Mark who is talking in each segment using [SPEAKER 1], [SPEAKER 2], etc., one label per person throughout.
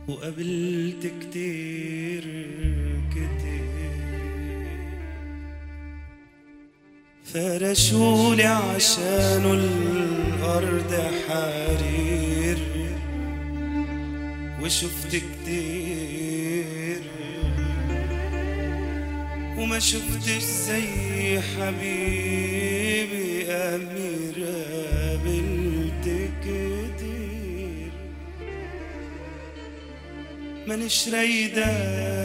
[SPEAKER 1] وقابلت كتير كتير فرشولي عشانه الأرض حرير وشفت كتير وما شفتش زي حبيبي أمير قابلت كتير مانيش رايدة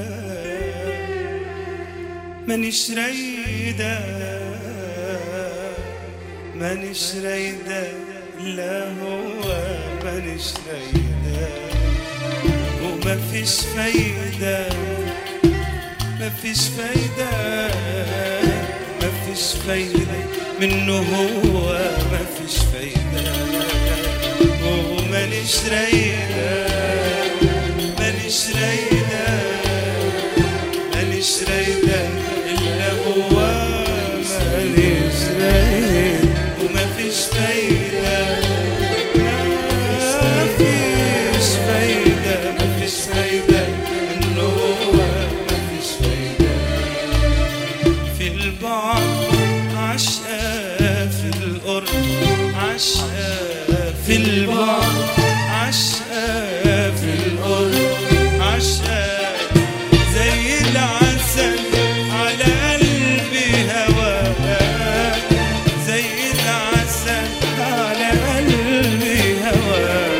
[SPEAKER 1] مانيش رايدة مانيش رايدة لا هو مانيش رايدة وما فيش فايدة ما فيش فايدة ما فيش فايدة منه هو ما فيش فايدة ومانيش رايدة مانيش رايدة مانيش رايدة إلا هو مانيش رايدة وما فيش فايدة ما فيش فايدة ما فيش فايدة إنه هو ما فيش فايدة في البعد عشقة في القرب عشقة في البعد عشقة في القرب عشقة زي العسل على قلبي هواك زي العسل على قلبي هواك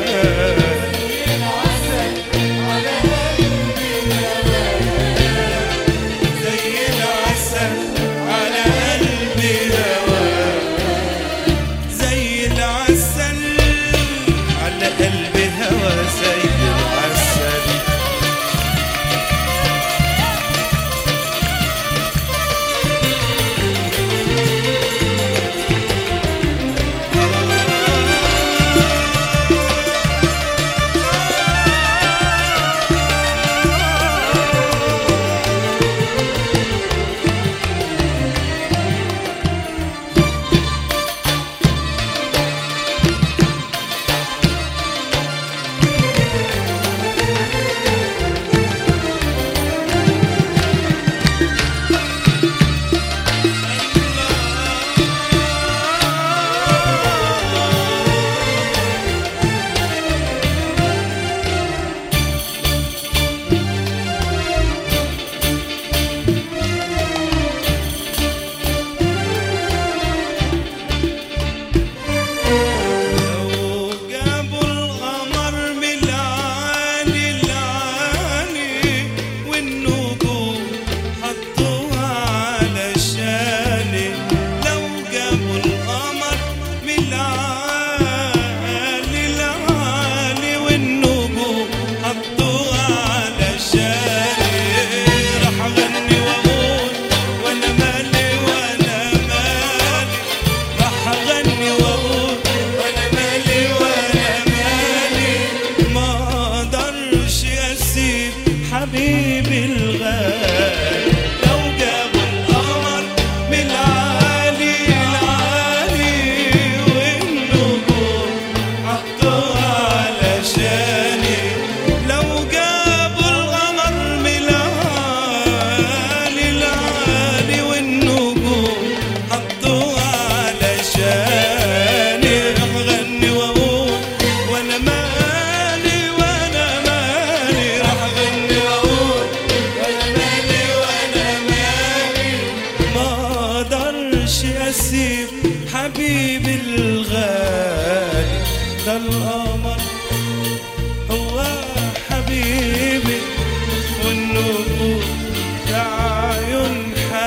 [SPEAKER 1] زي العسل على قلبي هواك زي العسل على قلبي هوا زي العسل لو جابوا القمر من العالي العالي والنجوم حطوها علشاني لو جابوا القمر من العالي العالي والنجوم حطوها علشاني راح اغني واقول وانا مالي وانا مالي راح اغني واقول وانا مالي وانا مالي ما اقدرش اسيب حبيبي الغالي لو جابوا القمر من العالي العالي والنجوم حطوها علشاني لو جابوا القمر من العالي العالي والنجوم حطوها علشاني اغني واقول وانا مالي وانا مالي راح اغني واقول وانا مالي وانا مالي ما اقدرش اسيب حبيبي الغالي ده القمر هو حبيبي والنور ده عيون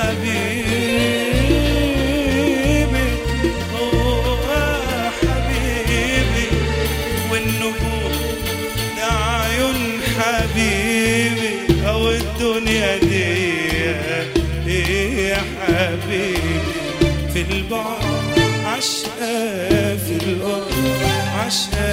[SPEAKER 1] حبيبي هو حبيبي والنجوم ده عيون حبيبي او الدنيا دي ايه يا حبيبي في البعد عشقة في القرب عشقة